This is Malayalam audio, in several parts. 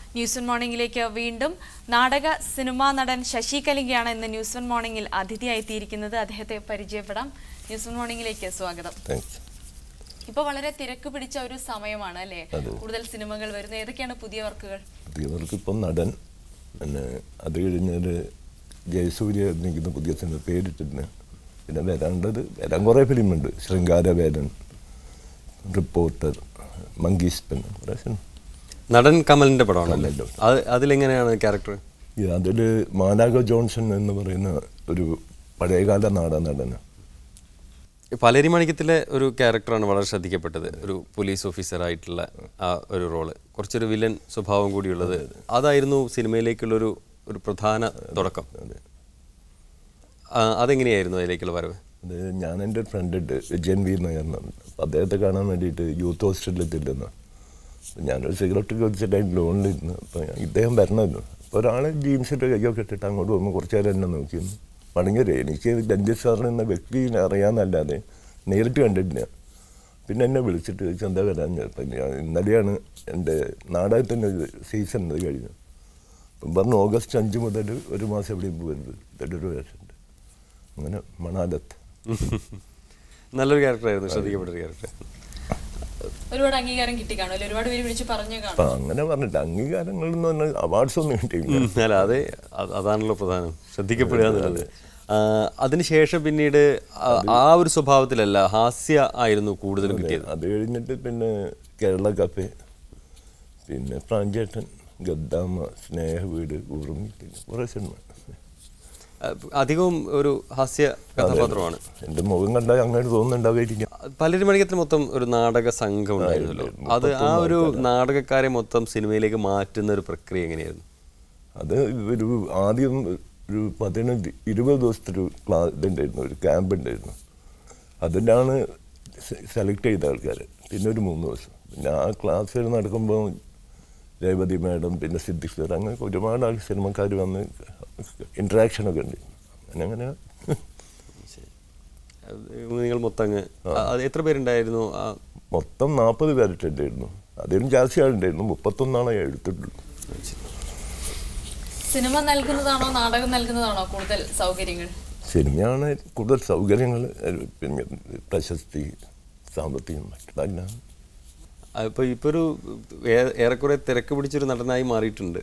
ന്യൂസ് വൺ മോർണിംഗിലേക്ക് വീണ്ടും നാടക സിനിമാ നടൻ ശശി കലിംഗയാണ് ഇന്ന് ന്യൂസ് വൺ മോർണിംഗിൽ അതിഥിയായി എത്തിയിരിക്കുന്നത് അദ്ദേഹത്തെ പരിചയപ്പെടാം ന്യൂസ് വൺ മോർണിംഗിലേക്ക് സ്വാഗതം താങ്ക്സ് ഇപ്പോൾ വളരെ തിരക്ക് പിടിച്ച ഒരു സമയമാണ് അല്ലേ അതെ. കൂടുതൽ സിനിമകൾ വരുന്നു ഏതൊക്കെയാണ് പുതിയ വർക്കുകൾ പുതിയവർക്ക് ഇപ്പം നടൻ പിന്നെ അത് കഴിഞ്ഞാൽ ജയസൂര്യ നിൽക്കുന്ന പുതിയ സിനിമ പേരിട്ടിരുന്നു പിന്നെ വരാണ്ടത് വരാൻ കുറേ ഫിലിമുണ്ട് ശൃംഗാരവേദൻ റിപ്പോർട്ടർ മങ്കീസ് പെൻ കുറേ സിനിമ നടൻ കമലിന്റെ പടമാണ് കമലിന്റെ പടം. അത് അതിലെങ്ങനെയാണ് ക്യാരക്ടർ അതിൽ മാനാഗ ജോൺസൺ എന്ന് പറയുന്ന ഒരു പഴയകാല നാടൻ നടന് പലരി മണിക്കത്തിലെ ഒരു ക്യാരക്ടറാണ് വളരെ ശ്രദ്ധിക്കപ്പെട്ടത് ഒരു പോലീസ് ഓഫീസർ ആയിട്ടുള്ള ആ ഒരു റോള് കുറച്ചൊരു വില്ലൻ സ്വഭാവം കൂടിയുള്ളത് അതായിരുന്നു സിനിമയിലേക്കുള്ളൊരു ഒരു പ്രധാന തുടക്കം അതെ ആ, അതെങ്ങനെയായിരുന്നു അതിലേക്കുള്ള വരവ് അത് ഞാൻ എൻ്റെ ഫ്രണ്ട് ഉണ്ട് വിജയൻ വി നായറിനാണ് അപ്പം അദ്ദേഹത്തെ കാണാൻ വേണ്ടിയിട്ട് യൂത്ത് ഹോസ്റ്റലിൽ ചെല്ലുന്നു അപ്പം ഞാനൊരു സിഗരറ്റ് ചോദിച്ചിട്ട് അതിൻ്റെ ലോണിലിരുന്നു അപ്പോൾ ഇദ്ദേഹം വരണമല്ലോ അപ്പോൾ ഒരാൾ ജീൻസിൻ്റെ കൈയൊക്കെ ഇട്ടിട്ട് അങ്ങോട്ട് പോകുമ്പോൾ കുറച്ച് നേരം എന്നെ നോക്കിയിരുന്നു മടങ്ങിയത് എനിക്ക് രഞ്ജിത് സാറിന് എന്ന വ്യക്തിനെ അറിയാമെന്നല്ലാതെ നേരിട്ട് കണ്ടിട്ടില്ല പിന്നെ എന്നെ വിളിച്ചിട്ട് ചോദിച്ചു എന്താ വരാൻ അപ്പം ഞാൻ ഇന്നലെയാണ് എൻ്റെ നാടകത്തിൻ്റെ ഒരു സീസൺ അത് കഴിഞ്ഞു അപ്പം പറഞ്ഞു ഓഗസ്റ്റ് അഞ്ച് മുതൽ ഒരു മാസം എവിടെയും പോകരുത് ഇതൊരു വേഷമുണ്ട് അങ്ങനെ മണാലത്ത് നല്ലൊരു ക്യാരക്ടറായിരുന്നു ശ്രദ്ധിക്കപ്പെട്ട ഒരു ക്യാരക്ടർ ഒരുപാട് അംഗീകാരം കിട്ടി കാണും അല്ലെ ഒരുപാട് പേര് വിളിച്ച് പറഞ്ഞു കാണും അപ്പം അങ്ങനെ പറഞ്ഞിട്ട് അംഗീകാരങ്ങൾ എന്ന് പറഞ്ഞാൽ അവാർഡ്സ് ഒന്നും കിട്ടിയില്ല അല്ല അതെ അത് അതാണല്ലോ പ്രധാനം ശ്രദ്ധിക്കപ്പെടുക എന്നുള്ളത് ആ, അതിനുശേഷം പിന്നീട് ആ- ആ ഒരു സ്വഭാവത്തിലല്ല ഹാസ്യ ആയിരുന്നു കൂടുതലും കിട്ടിയത് അത് കഴിഞ്ഞിട്ട് പിന്നെ കേരള കഫേ പിന്നെ പ്രാഞ്ചേട്ടൻ ഗദ്ദാമ സ്നേഹ വീട് ഊർമി പിന്നെ കുറേ സിനിമ ആ, അധികവും ഒരു ഹാസ്യ കഥാപാത്രമാണ് എൻ്റെ മുഖം കണ്ടാൽ അങ്ങനെ തോന്നുന്നുണ്ടാവുമായിരിക്കും പലരും മണിക്കത്തിൽ മൊത്തം ഒരു നാടക സംഘം ഉണ്ടായിരുന്നല്ലോ അത് ആ ഒരു നാടകക്കാരെ മൊത്തം സിനിമയിലേക്ക് മാറ്റുന്ന ഒരു പ്രക്രിയ എങ്ങനെയായിരുന്നു അത് ഒരു ആദ്യം ഒരു പതിനഞ്ച് ഇരുപത് ദിവസത്തെ ഒരു ക്ലാ ഇതുണ്ടായിരുന്നു ഒരു ക്യാമ്പ് ഉണ്ടായിരുന്നു അതിലാണ് സെലക്ട് ചെയ്ത ആൾക്കാർ പിന്നെ ഒരു മൂന്ന് ദിവസം പിന്നെ ആ ക്ലാസ്സിൽ നടക്കുമ്പോൾ രേവതി മാഡം പിന്നെ സിദ്ദിഖ് സാർ അങ്ങനെ ഒരുപാട് ആൾ സിനിമക്കാർ വന്ന് ഇൻട്രാക്ഷനൊക്കെ ഉണ്ട് അങ്ങനെ അങ്ങനെ അത് നിങ്ങൾ മൊത്തം അങ്ങ് ആ, അത് എത്ര പേരുണ്ടായിരുന്നു ആ, മൊത്തം നാൽപ്പത് പേരിട്ടുണ്ടായിരുന്നു അതിലും ജാസ്തി ആളുണ്ടായിരുന്നു മുപ്പത്തൊന്നാണ് ഞാൻ എടുത്തിട്ടുള്ളൂ സിനിമ നൽകുന്നതാണോ നാടകം നൽകുന്നതാണോ കൂടുതൽ സൗകര്യങ്ങൾ സിനിമയാണ് കൂടുതൽ സൗകര്യങ്ങൾ പിന്നെ പ്രശസ്തി സാമ്പത്തികം മറ്റെല്ലാം ആ, ഇപ്പൊ ഇപ്പൊ ഒരു ഏ- ഏറെക്കുറെ തിരക്ക് പിടിച്ചൊരു നടനായി മാറിയിട്ടുണ്ട്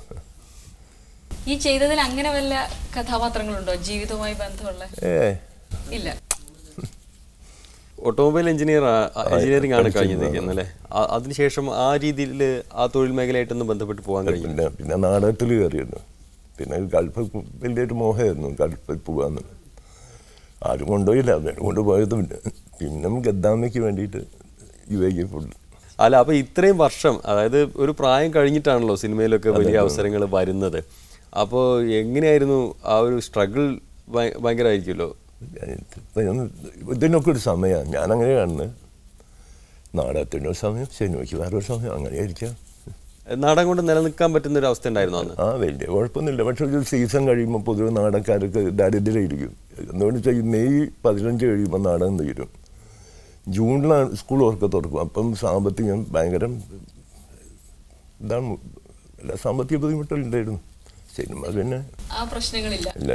ഈ ചെയ്തതിൽ അങ്ങനെ വല്ല കഥാപാത്രങ്ങളുണ്ടോ ജീവിതവുമായി ബന്ധമുള്ള ഏ ഇല്ല ഓട്ടോമൊബൈൽ എഞ്ചിനീയർ എഞ്ചിനീയറിംഗ് ആണ് കഴിഞ്ഞിരിക്കുന്നത് അല്ലേ ആ- അതിനുശേഷം ആ രീതിയിൽ ആ തൊഴിൽ മേഖലയായിട്ടൊന്നും ബന്ധപ്പെട്ട് പോകാൻ കഴിയും പിന്നെ പിന്നെ നാടകത്തിൽ കയറിയിരുന്നു പിന്നെ ഗൾഫ് വലിയൊരു മോഹമായിരുന്നു ഗൾഫിൽ പോകാന്ന് ആരും കൊണ്ടുപോയില്ല അവരും കൊണ്ടുപോയതുമില്ല പിന്നെ ഗദ്ദാമയ്ക്ക് വേണ്ടിയിട്ട് യു എ ഫുഡ് അല്ല അപ്പൊ ഇത്രയും വർഷം അതായത് ഒരു പ്രായം കഴിഞ്ഞിട്ടാണല്ലോ സിനിമയിലൊക്കെ വലിയ അവസരങ്ങൾ വരുന്നത് അപ്പോൾ എങ്ങനെയായിരുന്നു ആ ഒരു സ്ട്രഗിൾ ഭയങ്കരമായിരിക്കുമല്ലോ ഇതിനൊക്കെ ഒരു സമയമാണ് ഞാനങ്ങനെ കാണുന്നത് നാടകത്തിൻ്റെ ഒരു സമയം സിനിമയ്ക്ക് വേറെ ഒരു സമയം അങ്ങനെ ആയിരിക്കാം നാടകം കൊണ്ട് നിലനിൽക്കാൻ പറ്റുന്ന ഒരു അവസ്ഥ ഉണ്ടായിരുന്നു അന്ന് ആ വലിയ കുഴപ്പമൊന്നുമില്ല പക്ഷെ ഒരു സീസൺ കഴിയുമ്പോൾ പൊതുവെ നാടകക്കാർക്ക് ദാരിദ്ര്യമായിരിക്കും എന്തുകൊണ്ട് വെച്ചാൽ ഈ മെയ് പതിനഞ്ച് കഴിയുമ്പോൾ നാടകം തീരും ജൂണിലാണ് സ്കൂൾ ഒക്കെ തുറക്കും അപ്പം സാമ്പത്തികം ഭയങ്കര ഇതാണ് എല്ലാ സാമ്പത്തിക ബുദ്ധിമുട്ടുകളുണ്ടായിരുന്നു സിനിമ പിന്നെ ആ പ്രശ്നങ്ങളില്ല ഇല്ല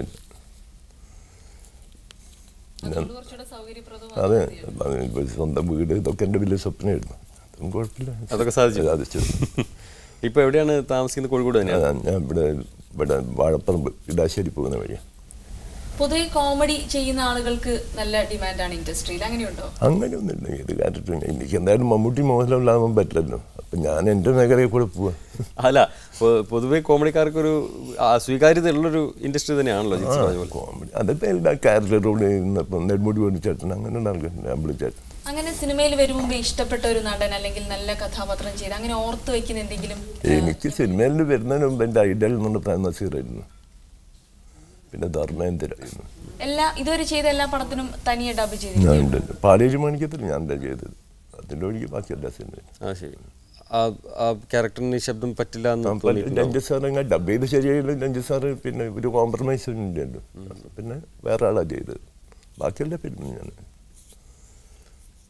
അതുകൊണ്ട് കുറച്ചുകൂടെ സൗകര്യപ്രദമാണ് അതെ അത് ഇപ്പൊ സ്വന്തം വീട് ഇതൊക്കെ എൻ്റെ വലിയ സ്വപ്നമായിരുന്നു അതും കുഴപ്പമില്ല അതൊക്കെ സാധിച്ചു സാധിച്ചു ഇപ്പൊ എവിടെയാണ് താമസിക്കുന്നത് കോഴിക്കോട് തന്നെയാണ് അതാ ഞാൻ ഇവിടെ ഇവിടെ വാഴപ്പറമ്പ് ഇടാശ്ശേരി പോകുന്ന വഴിയാണ് പൊതുവെ കോമഡി ചെയ്യുന്ന ആളുകൾക്ക് നല്ല ഡിമാൻഡാണ് ഇൻഡസ്ട്രിയിൽ അങ്ങനെയുണ്ടോ അങ്ങനെയൊന്നുമില്ല ഏത് കാര്യത്തിലും എനിക്ക് എന്തായാലും മമ്മൂട്ടി മോഹൻലാലാവാൻ പറ്റില്ലല്ലോ അപ്പം ഞാൻ എൻ്റെ മേഖലയിൽ കൂടെ പോവാ അല്ല പൊ- പൊതുവെ കോമഡിക്കാർക്കൊരു ആ, സ്വീകാര്യത ഉള്ളൊരു ഇൻഡസ്ട്രി തന്നെയാണല്ലോ ജിത്സി പറഞ്ഞ പോലെ കോമഡി അതൊക്കെ എല്ലാ ക്യാരക്ടറോട് ഇന്നിപ്പം നെടുമുടി വേണിച്ചേട്ടൻ അങ്ങനെ ആൾക്കാരുണ്ട് അമ്പിളിച്ചേട്ടൻ അങ്ങനെ സിനിമയിൽ വരും മുമ്പ് ഇഷ്ടപ്പെട്ട ഒരു നടൻ അല്ലെങ്കിൽ നല്ല കഥാപാത്രം ചെയ്ത് അങ്ങനെ ഓർത്ത് വെക്കുന്ന എന്തെങ്കിലും എനിക്ക് സിനിമയിൽ വരുന്നതിന് മുമ്പ് എൻ്റെ ഐഡൽ എന്ന് പറഞ്ഞ പ്രേം നസീറായിരുന്നു പിന്നെ ധർമ്മേന്ദ്രായിരുന്നു എല്ലാ ഇതുവരെ ചെയ്ത എല്ലാ പടത്തിനും തനിയെ ഡബ് ചെയ്തു ഞാൻ ഉണ്ട് പാലേജ് മാണിക്യത്തിൽ ഞാൻ എന്താ ചെയ്തത് അതിൻ്റെ ഒഴികെ ബാക്കി എല്ലാ സിനിമയും ആ ശരി ആ ആ ക്യാരക്ടറിന് ശബ്ദം പറ്റില്ല എന്ന് തോന്നിയിട്ടുണ്ടോ രഞ്ജിത് സാർ അങ്ങനെ ഡബ് ചെയ്ത് ശരിയായില്ല രഞ്ജിത് സാറ് പിന്നെ ഒരു കോംപ്രമൈസ് ഇല്ലല്ലോ അപ്പൊ പിന്നെ വേറെ ആളാണ് ചെയ്തത് ബാക്കിയുള്ള ഫിലിം ഞാൻ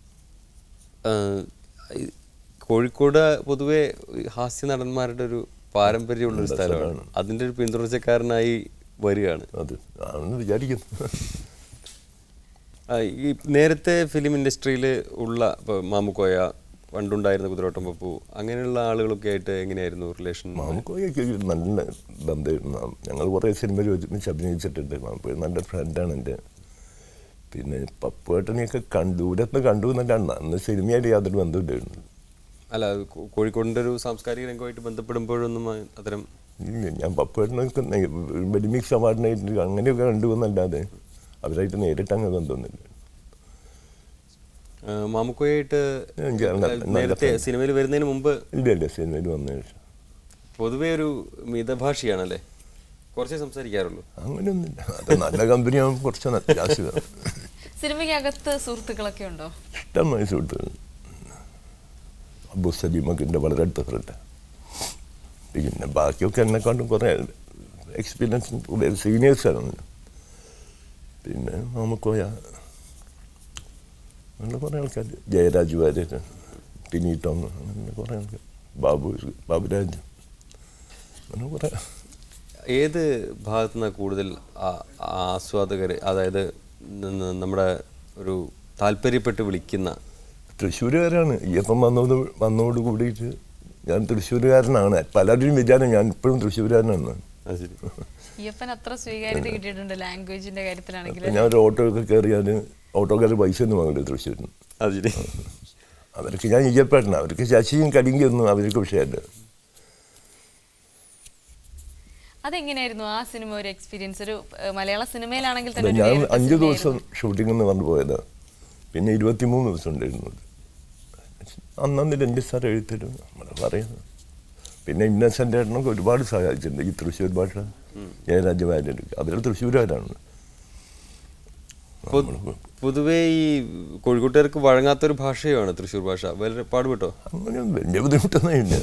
ആ, ഈ കോഴിക്കോട് പൊതുവെ ഹാസ്യ നടന്മാരുടെ ഒരു പാരമ്പര്യമുള്ള ഒരു സ്ഥലമാണ് അതിന്റെ ഒരു പിന്തുടർച്ചക്കാരനായി വരികയാണ് അത് ആണെന്ന് വിചാരിക്കുന്നു ആ, ഈ നേരത്തെ ഫിലിം ഇൻഡസ്ട്രിയിൽ ഉള്ള ഇപ്പോൾ മാമുക്കോയ പണ്ടുണ്ടായിരുന്ന കുതിരോട്ടം പപ്പു അങ്ങനെയുള്ള ആളുകളൊക്കെ ആയിട്ട് എങ്ങനെയായിരുന്നു റിലേഷൻ മാമുക്കോയൊക്കെ ഒരു നല്ല ബന്ധമായിരുന്നു ഞങ്ങൾ കുറേ സിനിമയിൽ ഒരുമിച്ച് അഭിനയിച്ചിട്ടുണ്ട് മാമുക്കോയ നല്ല ഫ്രണ്ടാണ് എൻ്റെ പിന്നെ പപ്പുവേട്ടനെയൊക്കെ കണ്ടു ദൂരത്ത് കണ്ടു എന്നല്ലാണ്ട് അന്ന് സിനിമയായിട്ട് യാതൊരു ബന്ധമില്ലായിരുന്നു അല്ല കോ- കോഴിക്കോടിന്റെ ഒരു സാംസ്കാരിക രംഗമായിട്ട് ബന്ധപ്പെടുമ്പോഴൊന്നും ആ- അത്തരം ഇല്ല, ഞാൻ പപ്പുവേട്ടനൊക്കെ വെഡിമിക്സ് അവാർഡിനായിട്ട് അങ്ങനെയൊക്കെ കണ്ടു എന്നല്ലാതെ അവരായിട്ട് നേരിട്ട് അങ്ങ് ബന്ധമൊന്നുമില്ല ആ, മാമുക്കോയായിട്ട് എനിക്ക് നല്ല- നല്ല നേരത്തെ friend. സിനിമയിൽ വരുന്നതിന് മുമ്പ് ഇല്ല ഇല്ല സിനിമയിൽ വന്ന ശേഷം പൊതുവേ ഒരു മിതഭാഷിയാണല്ലേ കുറച്ചേ സംസാരിക്കാറുള്ളൂ അങ്ങനെയൊന്നുമില്ല അത് നല്ല കമ്പനിയാകുമ്പോൾ കുറച്ച് അത്യാവശ്യമാണ് സിനിമയ്ക്കകത്ത് സുഹൃത്തുക്കളൊക്കെ ഉണ്ടോ ഇഷ്ടമായി സുഹൃത്തുക്കൾ അബു സലീമൊക്കെ എൻ്റെ വളരെ അടുത്ത ഫ്രണ്ടാണ് പിന്നെ ബാക്കിയൊക്കെ എന്നെക്കാണ്ടും കുറേ എക്സ്പീരിയൻസ് സീനിയേഴ്സാണ് പിന്നെ നമുക്കോയ അങ്ങനെ കുറേ ആൾക്കാർ ജയരാജ് വാര്യർ ടിനി ടോം അങ്ങനെ കുറേ ആൾക്കാർ ബാബു ബാബുരാജ് അങ്ങനെ കുറേ ഏത് ഭാഗത്തു നിന്നാണ് കൂടുതൽ ആ- ആസ്വാദകർ അതായത് ന- ന- നമ്മുടെ ഒരു താല്പര്യപ്പെട്ട് വിളിക്കുന്ന തൃശ്ശൂരുകാരാണ് ഈയപ്പം വന്നത് വന്നതോട് കൂടിയിട്ട് ഞാൻ തൃശ്ശൂരുകാരനാണ് പലരും വിചാരം ഞാൻ ഇപ്പോഴും തൃശ്ശൂരുകാരനാണ് അത് ശരി അയ്യപ്പൻ അത്ര സ്വീകാര്യത കിട്ടിയിട്ടുണ്ട് ലാംഗ്വേജിന്റെ കാര്യത്തിലാണെങ്കിൽ ഇപ്പം ഞാൻ ഒരു ഓട്ടോ ഒക്കെ കയറിയാൽ ഓട്ടോക്കാർ പൈസ ഒന്നും വാങ്ങില്ല തൃശ്ശൂരിന് അത് ശരി അവർക്ക് ഞാൻ ഈയപ്പേട്ടനാണ് അവർക്ക് ശശിയും കടിങ്കൊന്നും അവർക്ക് വിഷയമല്ല അതെങ്ങനെയായിരുന്നു ആ സിനിമ ഒരു എക്സ്പീരിയൻസ് ഒരു ഏഹ്, മലയാള സിനിമയിലാണെങ്കിൽ അല്ല, തന്നെ ഒരു ഞാൻ വേറിട്ട അഞ്ച് ദിവസം സിനിമയായിരുന്നു. ഷൂട്ടിംഗ് എന്ന് പറഞ്ഞു പോയതാ പിന്നെ ഇരുപത്തിമൂന്ന് ദിവസം ഉണ്ടായിരുന്നു അന്നന്ന് രണ്ട് സാർ എഴുത്തരും നമ്മൾ പറയുന്നത് പിന്നെ ഇന്നസെൻ്റ് ഏട്ടനൊക്കെ ഒരുപാട് സഹായിച്ചിട്ടുണ്ട് ഈ തൃശ്ശൂർ ഭാഷ ജയരാജ വാര്യർ അവർ തൃശ്ശൂരുകാരാണ് പൊ- പൊതുവേ ഈ കോഴിക്കോട്ടുകാർക്ക് വഴങ്ങാത്തൊരു ഭാഷയുമാണ് തൃശ്ശൂർ ഭാഷ വളരെ പാടുപെട്ടോ അങ്ങനെ വലിയ ബുദ്ധിമുട്ടൊന്നും ഇല്ല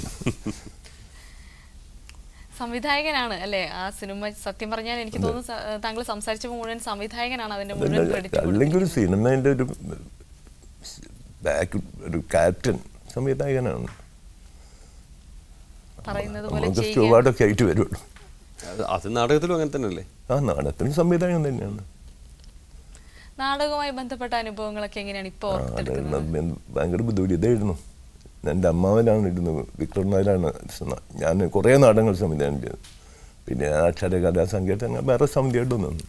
സംവിധായകനാണ് അല്ലേ ആ സിനിമ സത്യം പറഞ്ഞാൽ എനിക്ക് തോന്നുന്നു സ- ഏഹ്, താങ്കൾ സംസാരിച്ചപ്പോൾ മുഴുവൻ സംവിധായകനാണ് അതിന്റെ മുഴുവൻ അതല്ല, ക്രെഡിറ്റ് അല്ലെങ്കിൽ ഒരു സിനിമേൻ്റെ ഒരു ബാക്ക് ഒരു ക്യാപ്റ്റൻ സംവിധായകനാണ് പറയുന്നത് പോലെ നമുക്ക് ചെയ്യുക സ്റ്റുവാർഡൊക്കെ ആയിട്ട് വരുള്ളൂ അത് അത് നാടകത്തിലും അങ്ങനെ തന്നെയല്ലേ ആ നാടകത്തിന് സംവിധായകൻ തന്നെയാണ് നാടകവുമായി ബന്ധപ്പെട്ട അനുഭവങ്ങളൊക്കെ എങ്ങനെയാണ് ഇപ്പോൾ ആ, അത് ഓർത്തെടുക്കുന്നത് ന- ഭയങ്കര ബുദ്ധിമുട്ടായിരുന്നു എൻ്റെ അമ്മാവനാണ് ഇരുന്നത് വിക്ടർ നായരാണ് സ- ഞാൻ കുറേ നാടകങ്ങൾ സംവിധാനം ചെയ്തത് പിന്നെ അക്ഷരകലാ സംഗീതം അങ്ങനെ വേറെ സമിതിയായിട്ട് നിന്നു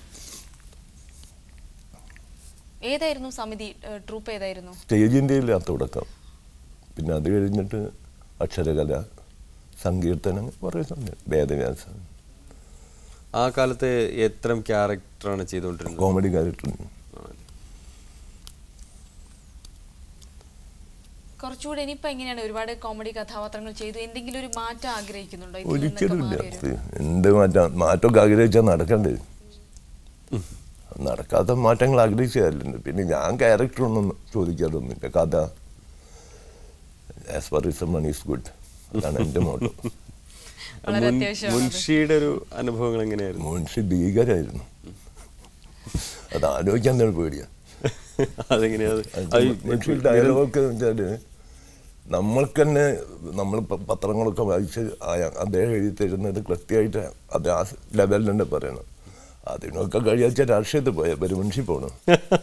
ഏതായിരുന്നു സമിതി ഏഹ്, ട്രൂപ്പ് ഏതായിരുന്നു സ്റ്റേജിൻ്റെ ആ തുടക്കം പിന്നെ അത് കഴിഞ്ഞിട്ട് അക്ഷരകല സങ്കീർത്തനം കുറേ സമയം വേദവ്യാസം ആ കാലത്ത് എത്രം ക്യാരക്ടറാണ് ചെയ്തുകൊണ്ടിരുന്നത് കോമഡി ക്യാരക്ടർ കുറച്ചുകൂടി ഇനിയിപ്പോ എങ്ങനെയാണ് ഒരുപാട് കോമഡി കഥാപാത്രങ്ങൾ ചെയ്തു എന്തെങ്കിലും ഒരു മാറ്റം ആഗ്രഹിക്കുന്നുണ്ടോ ഇതിൽ നിന്നൊക്കെ ഒരിക്കലും ഇല്ല മാറിയൊരു എന്ത് മാറ്റം മാറ്റമൊക്കെ ആഗ്രഹിച്ചാൽ നടക്കണ്ടേ നടക്കാത്ത മാറ്റങ്ങൾ ആഗ്രഹിച്ചതല്ലുണ്ട് പിന്നെ ഞാൻ ക്യാരക്ടറൊന്നും ചോദിക്കാറൊന്നുമില്ല കഥ as far is money is good അതാണ് എൻ്റെ മോട്ടോ വളരെ മുൻ- അത്യാവശ്യമാണ് അത്. മുൻഷിയുടെ ഒരു അനുഭവങ്ങൾ എങ്ങനെയായിരുന്നു മുൻഷി ഭീകരായിരുന്നു അത് ആലോചിക്കാൻ തന്നെ പേടിയാണ് അതെങ്ങനെയാണ് അത് ഈ മുൻഷി ഡയലോഗൊക്കെ വെച്ചാൽ നമ്മൾക്ക് തന്നെ നമ്മൾ പ- പത്രങ്ങളൊക്കെ വായിച്ച് ആ- അദ്ദേഹം എഴുതി തരുന്നത് കൃത്യമായിട്ട് അത് ആ ലെവലിൽ തന്നെ പറയണം അതിനൊക്കെ കഴിയാച്ച രാഷ്ട്രീയത്തിൽ പോയാൽ പെരുമുൻഷി പോകണം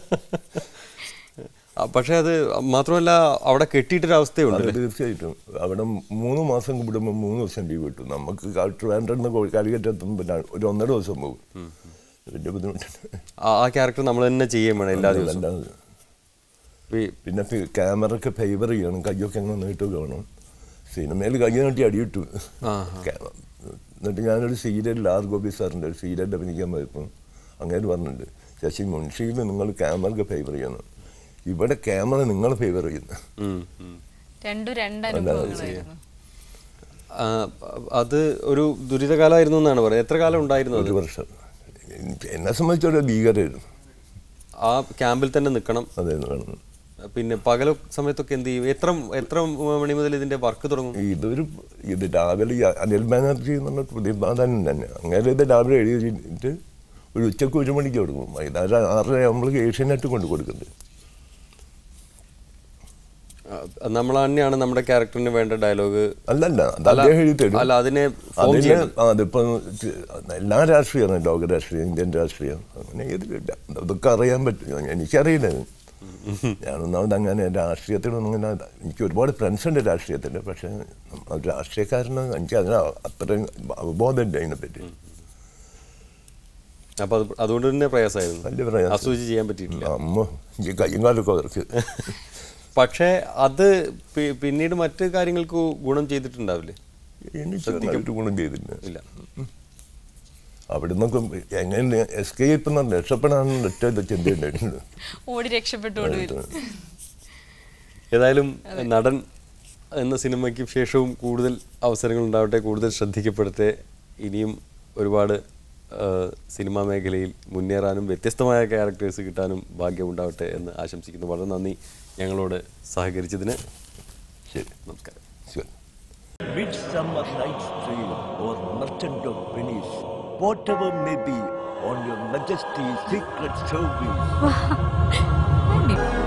ആ, പക്ഷേ അത് മാത്രമല്ല അവിടെ കെട്ടിയിട്ടൊരവസ്ഥയുണ്ട് അത് തീർച്ചയായിട്ടും അവിടെ മൂന്ന് മാസം കൂടുമ്പോൾ മൂന്ന് ദിവസം ലീവ് കിട്ടും നമുക്ക് ട്രിവാൻഡ്രന്ന് കാലിക്കറ്റ് എത്തുമ്പോൾ ഒരു ഒന്നര ദിവസം പോകും വലിയ ബുദ്ധിമുട്ടുണ്ട് ആ ക്യാരക്ടർ നമ്മൾ തന്നെ ചെയ്യുകയും വേണം എല്ലാ ദിവസവും അല്ലാതെ ഈ- പിന്നെ ക്യാമറക്ക് ഫേവർ ചെയ്യണം കയ്യൊക്കെ അങ്ങനെ നീട്ടുക വേണം സിനിമയിൽ കൈ നീട്ടി അടിയിട്ടു ക്യാ- എന്നിട്ട് ഞാനൊരു സീരിയലിൽ ആർ ഗോപി സാറിൻ്റെ ഒരു സീരിയലിൽ അഭിനയിക്കാൻ പോയപ്പോൾ അങ്ങനെ പറഞ്ഞിട്ടുണ്ട് ശശി മുൻഷിയിൽ നിങ്ങൾ ക്യാമറക്ക് ഫേവർ ചെയ്യണം ഇവിടെ ക്യാമറ നിങ്ങൾ ഫേവർ ചെയ്യുന്നു ഉം, ഉം. രണ്ടു രണ്ട് അനുഭവങ്ങളായിരുന്നു ആ, അത് ഒരു ദുരിതകാലമായിരുന്നു എന്നാണ് പറയുന്നത് എത്ര കാലം ഉണ്ടായിരുന്നു അത് ഒരു വർഷം എനിക്ക് എന്നെ സംബന്ധിച്ചൊരു ഭീകരമായിരുന്നു ആ ക്യാമ്പിൽ തന്നെ നിൽക്കണം അതായിരുന്നു വേണം പിന്നെ പകല സമയത്തൊക്കെ എന്ത് ചെയ്യും എത്ര എത്ര മണി മുതൽ ഇതിന്റെ വർക്ക് തുടങ്ങും ഇതൊരു ഇത് രാവിലെ ഈ അനിൽ ബാനർജി എന്നുള്ള പ്രതിപാദനം തന്നെ അങ്ങനെ ഇത് രാവിലെ എഴുതിയിട്ട് ഒരു ഉച്ചക്ക് ഒരു മണിക്ക് കൊടുക്കും വൈകുന്നേരം ആറര നമ്മൾ ഏഷ്യാനെറ്റ് കൊണ്ട് കൊടുക്കുന്നുണ്ട് ആ, നമ്മൾ തന്നെയാണ് നമ്മുടെ ക്യാരക്ടറിന് വേണ്ട ഡയലോഗ് അല്ലല്ല അത് അദ്ദേഹം എഴുതി തരും അല്ല അതിനെ ഫോം അതിന് ചെയ്യണം അതിപ്പോ എല്ലാ രാഷ്ട്രീയമാണ് ലോക രാഷ്ട്രീയം ഇന്ത്യൻ രാഷ്ട്രീയം അങ്ങനെ ഏതിലില്ല അതൊക്കെ അറിയാൻ പറ്റും എനിക്കറിയില്ല ഇത്. ഞാനൊന്നാമത് അങ്ങനെ രാഷ്ട്രീയത്തിലൊന്നും ഇങ്ങനെ എനിക്ക് ഒരുപാട് ഫ്രണ്ട്സ് ഉണ്ട് രാഷ്ട്രീയത്തിൽ പക്ഷേ നമ്മൾ രാഷ്ട്രീയക്കാരന് എനിക്ക് അതിന് അത്രയും അവബോധമില്ല അതിനെപ്പറ്റി അപ്പൊ അത് അതുകൊണ്ട് തന്നെ പ്രയാസമായിരുന്നു വലിയ പ്രയാസം. അസൂചി ചെയ്യാൻ പറ്റിയിട്ടില്ല അമ്മ എനിക്ക് കയ്യും കാലൊക്കെ അവർക്ക് പക്ഷേ അത് പി- പിന്നീട് മറ്റ് കാര്യങ്ങൾക്ക് ഗുണം ചെയ്തിട്ടുണ്ടാവില്ലേ എനിക്ക് ഒരു ഗുണം ചെയ്തില്ല ഇല്ല അവിടെ നിന്നൊക്കെ എങ്ങനെ എസ്കേപ്പ് എന്ന് പറഞ്ഞാൽ രക്ഷപ്പെടാനുള്ള ഒറ്റ ചിന്തയുണ്ടായിട്ടുണ്ട് ഓടി രക്ഷപ്പെട്ടുകൊണ്ട് വരും ഏതായാലും നടൻ എന്ന സിനിമയ്ക്ക് ശേഷവും കൂടുതൽ അവസരങ്ങൾ ഉണ്ടാവട്ടെ കൂടുതൽ ശ്രദ്ധിക്കപ്പെടട്ടെ ഇനിയും ഒരുപാട് ആ, സിനിമാ മേഖലയിൽ മുന്നേറാനും വ്യത്യസ്തമായ ക്യാരക്ടേഴ്സ് കിട്ടാനും ഭാഗ്യമുണ്ടാവട്ടെ എന്ന് ആശംസിക്കുന്നു വളരെ നന്ദി ഞങ്ങളോട് സഹകരിച്ചതിന് ശരി നമസ്കാരം ശരി Midsummer Night's Dream or Merchant of Venice, whatever may be on your Majesty's Secret Service. Andy.